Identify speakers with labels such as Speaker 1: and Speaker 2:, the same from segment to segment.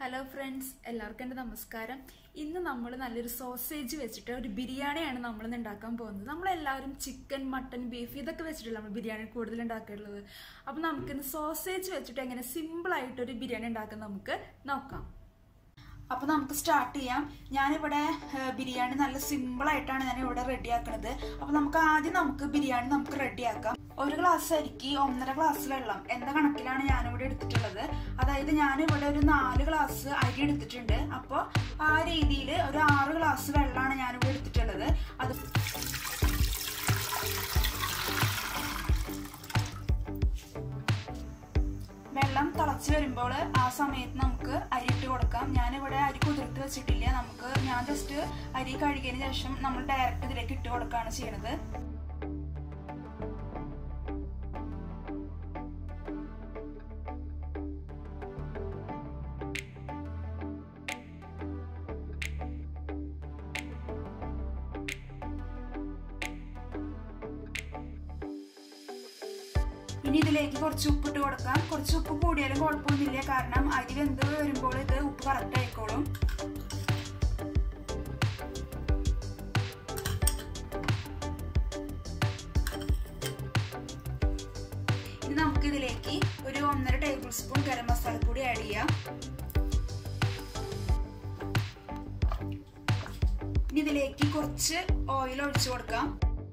Speaker 1: hello friends എല്ലാവർക്കും എൻ്റെ നമസ്കാരം ഇന്ന് നമ്മൾ നല്ലൊരു സോസേജ് വെച്ചിട്ട് ഒരു ബിരിയാണിയാണ് നമ്മൾ ഇന്ന് ഉണ്ടാക്കാൻ പോകുന്നത് നമ്മളെല്ലാവരും ചിക്കൻ മട്ടൻ ബീഫ് ഇതൊക്കെ വെച്ചിട്ടല്ല നമ്മൾ ബിരിയാണി കൂടുതൽ ഉണ്ടാക്കാറുള്ളത് അപ്പം നമുക്കിന്ന് സോസേജ് വെച്ചിട്ട് എങ്ങനെ സിമ്പിളായിട്ട് ഒരു ബിരിയാണി ഉണ്ടാക്കാൻ നമുക്ക് നോക്കാം അപ്പോൾ നമുക്ക് സ്റ്റാർട്ട് ചെയ്യാം ഞാനിവിടെ ഏഹ്, ബിരിയാണി നല്ല സിമ്പിൾ ആയിട്ടാണ് ഞാൻ ഇവിടെ റെഡിയാക്കുന്നത് അപ്പോൾ നമുക്ക് ആദ്യം നമുക്ക് ബിരിയാണി നമുക്ക് റെഡിയാക്കാം ഒരു ഗ്ലാസ് അരിക്ക് ഒന്നര ഗ്ലാസ് വെള്ളം എന്ന കണക്കിലാണ് ഞാനിവിടെ എടുത്തിട്ടുള്ളത് അതായത് ഞാനിവിടെ ഒരു നാല് ഗ്ലാസ് അരി എടുത്തിട്ടുണ്ട് അപ്പോൾ ആ രീതിയിൽ ഒരു ആറ് ഗ്ലാസ് വെള്ളമാണ് ഞാനിവിടെ എടുത്തിട്ടുള്ളത് അത് വെള്ളം തിളച്ച് വരുമ്പോൾ ആ സമയത്ത് നമുക്ക് അരി ഇട്ട് കൊടുക്കാം ഞാനിവിടെ അരി കുതിർത്ത് വെച്ചിട്ടില്ല നമുക്ക് ഞാൻ ജസ്റ്റ് അരി കഴുകിയതിന് ശേഷം നമ്മൾ ഡയറക്റ്റ് ഇതിലേക്ക് ഇട്ട് കൊടുക്കുകയാണ് ചെയ്യുന്നത് ഇനി ഇതിലേക്ക് കുറച്ച് ഉപ്പിട്ട് കൊടുക്കാം കുറച്ച് ഉപ്പ് കൂടിയാലും കുഴപ്പമൊന്നുമില്ല കാരണം അരി വെന്ത് വരുമ്പോൾ ഇത് ഉപ്പ് കറക്റ്റ് ആയിക്കോളും ഇനി നമുക്ക് ഇതിലേക്ക് ഒരു ഒന്നര ടേബിൾ സ്പൂൺ ഗരം മസാല പൊടി ആഡ് ചെയ്യാം ഇനി ഇതിലേക്ക് കുറച്ച് ഓയിൽ ഒഴിച്ചു കൊടുക്കാം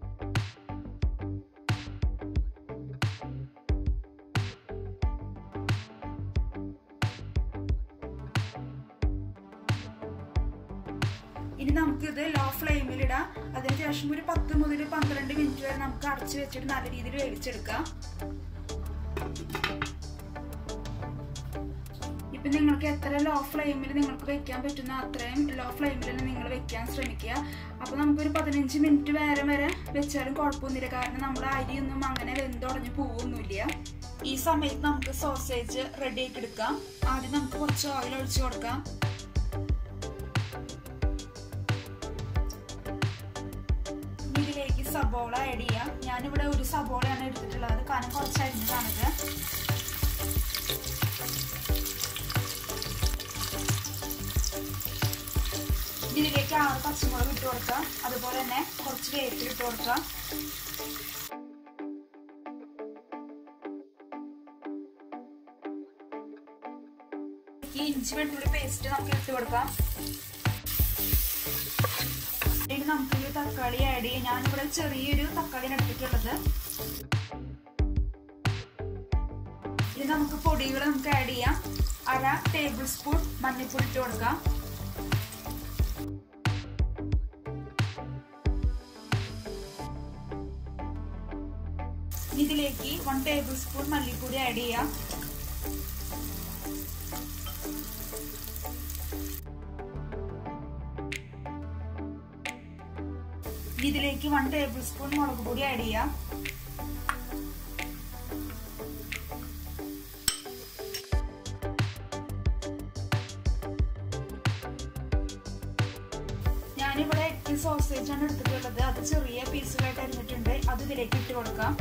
Speaker 1: ഇനി നമുക്ക് ഇത് ലോ ഫ്ലെയിമിൽ ഇടാം അതിനുശേഷം ഒരു പത്ത് മുതൽ പന്ത്രണ്ട് മിനിറ്റ് വരെ നമുക്ക് അടച്ചു വെച്ചിട്ട് നല്ല രീതിയിൽ വേവിച്ചെടുക്കാം ഇപ്പൊ നിങ്ങൾക്ക് എത്ര ലോ ഫ്ലെയിമിൽ നിങ്ങൾക്ക് വെക്കാൻ പറ്റുന്ന അത്രയും ലോ ഫ്ലെയിമിൽ തന്നെ നിങ്ങൾ വെക്കാൻ ശ്രമിക്കുക അപ്പൊ നമുക്കൊരു പതിനഞ്ച് മിനിറ്റ് വേറെ വരെ വെച്ചാലും കുഴപ്പമൊന്നുമില്ല കാരണം നമ്മുടെ അരിയൊന്നും അങ്ങനെ വെന്തുടഞ്ഞ് പോവൊന്നുമില്ല ഈ സമയത്ത് നമുക്ക് സോസേജ് റെഡി ആക്കി എടുക്കാം ആദ്യം നമുക്ക് കുറച്ച് ഓയിൽ ഒഴിച്ചു കൊടുക്കാം ഇതിലേക്ക് സബോള ആഡ് ചെയ്യാം ഞാനിവിടെ ഒരു സബോളയാണ് എടുത്തിട്ടുള്ളത് അത് കനം കുറച്ച് അരിഞ്ഞതാണിത് ഇതിലേക്ക് ആറ് പച്ചമുളക് ഇട്ട് കൊടുക്കാം അതുപോലെ തന്നെ കുറച്ച് വേപ്പിൽ ഇട്ട് കൊടുക്കാം ഈ ഇഞ്ചി വെളുത്തുള്ളി പേസ്റ്റ് നമുക്ക് ഇട്ട് കൊടുക്കാം ഇനി നമുക്കൊരു തക്കാളി ആഡ് ചെയ്യാം ഞാനിവിടെ ചെറിയൊരു തക്കാളിയാണ് എടുത്തിട്ടുള്ളത് ഇനി നമുക്ക് പൊടികൾ നമുക്ക് ആഡ് ചെയ്യാം അര ടേബിൾ സ്പൂൺ മഞ്ഞൾപ്പൊടി ഇട്ട് കൊടുക്കാം ഇനി ഇതിലേക്ക് വൺ ടേബിൾ സ്പൂൺ മല്ലിപ്പൊടി ആഡ് ചെയ്യാം ഇതിലേക്ക് വൺ ടേബിൾ സ്പൂൺ മുളക് പൊടി ആഡ് ചെയ്യാം ഞാനിവിടെ എട്ട് സോസേജ് ആണ് എടുത്തിട്ടുള്ളത് അത് ചെറിയ പീസുകളായിട്ട് അരിഞ്ഞിട്ടുണ്ട് അത് ഇതിലേക്ക് ഇട്ട് കൊടുക്കാം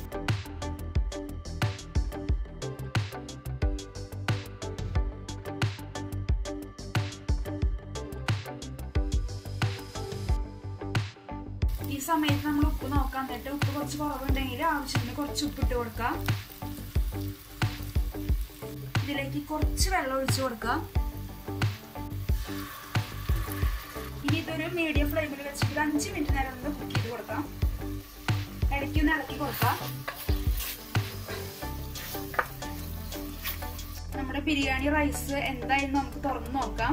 Speaker 1: ഈ സമയത്ത് നമ്മൾ ഉപ്പ് നോക്കാൻ എന്നിട്ട് ഉപ്പ് കുറച്ച് കുറവുണ്ടെങ്കിൽ ആവശ്യത്തിന് കുറച്ച് ഉപ്പിട്ട് കൊടുക്കാം ഇതിലേക്ക് കുറച്ച് വെള്ളം ഒഴിച്ചു കൊടുക്കാം ഇനി ഇതൊരു മീഡിയം ഫ്ലെയിമിൽ വെച്ചിട്ട് ഒരു അഞ്ച് മിനിറ്റ് നേരം ഒന്ന് കുക്ക് ചെയ്ത് കൊടുക്കാം ഇടയ്ക്ക് ഒന്ന് ഇളക്കി കൊടുക്കാം നമ്മുടെ ബിരിയാണി റൈസ് എന്തായെന്ന് നമുക്ക് തുറന്ന് നോക്കാം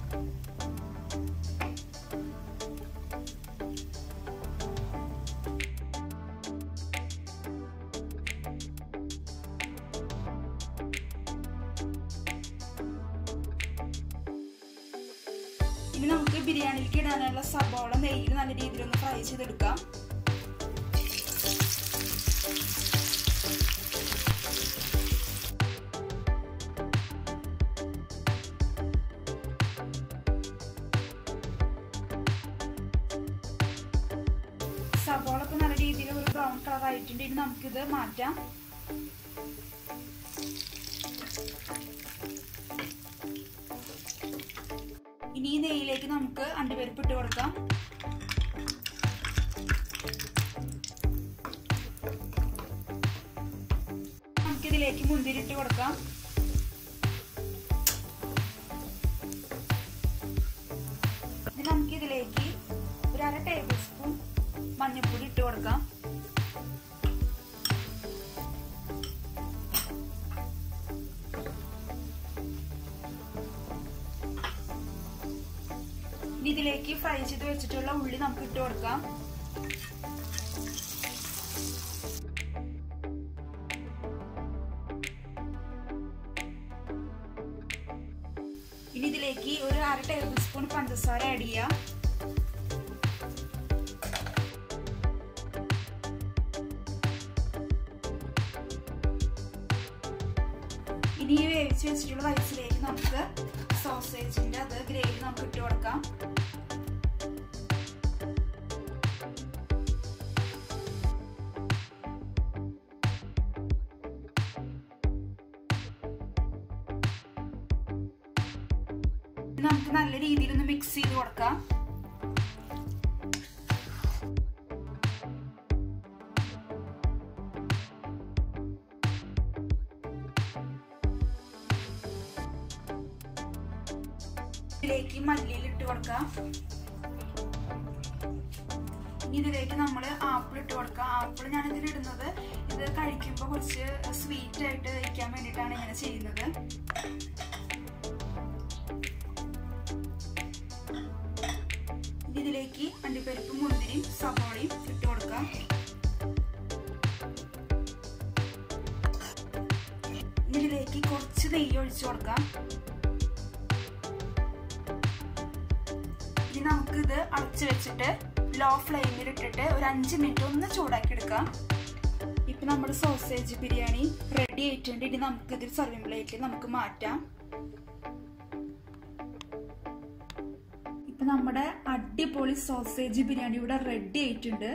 Speaker 1: ഇനി നമുക്ക് ബിരിയാണിയിലേക്ക് ഇടാനുള്ള സബോള നെയ്യിൽ നല്ല രീതിയിൽ ഒന്ന് ഫ്രൈ ചെയ്തെടുക്കാം സബോള ഇപ്പൊ നല്ല രീതിയിൽ ഒരു ബ്രൗൺ കളർ ആയിട്ടുണ്ട് ഇനി നമുക്കിത് മാറ്റാം ഇനി ഈ നെയ്യിലേക്ക് നമുക്ക് അണ്ടിപ്പരിപ്പ് ഇട്ട് കൊടുക്കാം നമുക്കിതിലേക്ക് മുന്തിരി ഇട്ട് കൊടുക്കാം ഇനി നമുക്കിതിലേക്ക് ഒരു അര ടേബിൾ സ്പൂൺ മഞ്ഞൾപ്പൊടി ഇട്ട് കൊടുക്കാം ഇനി ഇതിലേക്ക് ഫ്രൈ ചെയ്ത് വെച്ചിട്ടുള്ള ഉള്ളി നമുക്ക് ഇട്ട് കൊടുക്കാം ഇനി ഇതിലേക്ക് ഒരു അര ടേബിൾ സ്പൂൺ പഞ്ചസാര ആഡ് ചെയ്യാം ഇനി ഈ വേവിച്ച് വെച്ചിട്ടുള്ള റൈസിലേക്ക് നമുക്ക് സോസേജിന്റെ അത് ഗ്രേവി നമുക്ക് ഇട്ട് കൊടുക്കാം നമുക്ക് നല്ല രീതിയിൽ ഒന്ന് മിക്സ് ചെയ്ത് കൊടുക്കാം ഇതിലേക്ക് മല്ലിയിൽ ഇട്ട് കൊടുക്കാം ഇനി ഇതിലേക്ക് നമ്മൾ ആപ്പിൾ ഇട്ട് കൊടുക്കാം ആപ്പിൾ ഞാൻ ഇതിൽ ഇടുന്നത് ഇത് കഴിക്കുമ്പോൾ കുറച്ച് സ്വീറ്റ് ആയിട്ട് കഴിക്കാൻ വേണ്ടിയിട്ടാണ് ഇങ്ങനെ ചെയ്യുന്നത് ഇതിലേക്ക് അണ്ടിപ്പരിപ്പ് മുന്തിരിയും സവോളയും ഇട്ട് കൊടുക്കാം ഇതിലേക്ക് കുറച്ച് നെയ്യ് ഒഴിച്ചു കൊടുക്കാം ഇനി നമുക്ക് ഇത് അടച്ചു വെച്ചിട്ട് ലോ ഫ്ലെയിമിൽ ഇട്ടിട്ട് ഒരു അഞ്ച് മിനിറ്റ് ഒന്ന് ചൂടാക്കി എടുക്കാം ഇപ്പൊ നമ്മുടെ സോസേജ് ബിരിയാണി റെഡി ആയിട്ടുണ്ട് ഇനി നമുക്ക് ഇതിൽ സർവിംഗ് പ്ലേറ്റിൽ നമുക്ക് മാറ്റാം ഇപ്പൊ നമ്മുടെ അടിപൊളി സോസേജ് ബിരിയാണി ഇവിടെ റെഡി ആയിട്ടുണ്ട്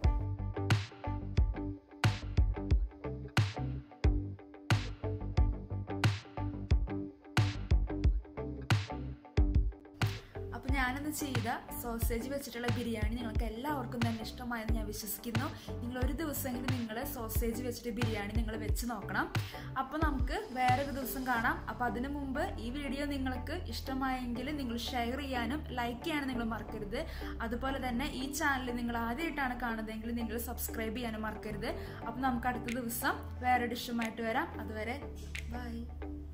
Speaker 1: അപ്പോൾ ഞാനിന്ന് ചെയ്ത സോസേജ് വെച്ചിട്ടുള്ള ബിരിയാണി നിങ്ങൾക്ക് എല്ലാവർക്കും തന്നെ ഇഷ്ടമായെന്ന് ഞാൻ വിശ്വസിക്കുന്നു നിങ്ങൾ ഒരു ദിവസമെങ്കിലും നിങ്ങൾ സോസേജ് വെച്ചിട്ട് ബിരിയാണി നിങ്ങൾ വെച്ച് നോക്കണം അപ്പോൾ നമുക്ക് വേറൊരു ദിവസം കാണാം അപ്പോൾ അതിനു മുമ്പ് ഈ വീഡിയോ നിങ്ങൾക്ക് ഇഷ്ടമായെങ്കിൽ നിങ്ങൾ ഷെയർ ചെയ്യാനും ലൈക്ക് ചെയ്യാനും നിങ്ങൾ മറക്കരുത് അതുപോലെ തന്നെ ഈ ചാനൽ നിങ്ങൾ ആദ്യമായിട്ടാണ് കാണുന്നതെങ്കിൽ നിങ്ങൾ സബ്സ്ക്രൈബ് ചെയ്യാനും മറക്കരുത് അപ്പോൾ നമുക്ക് അടുത്ത ദിവസം വേറെ ഡിഷുമായിട്ട് വരാം അതുവരെ ബൈ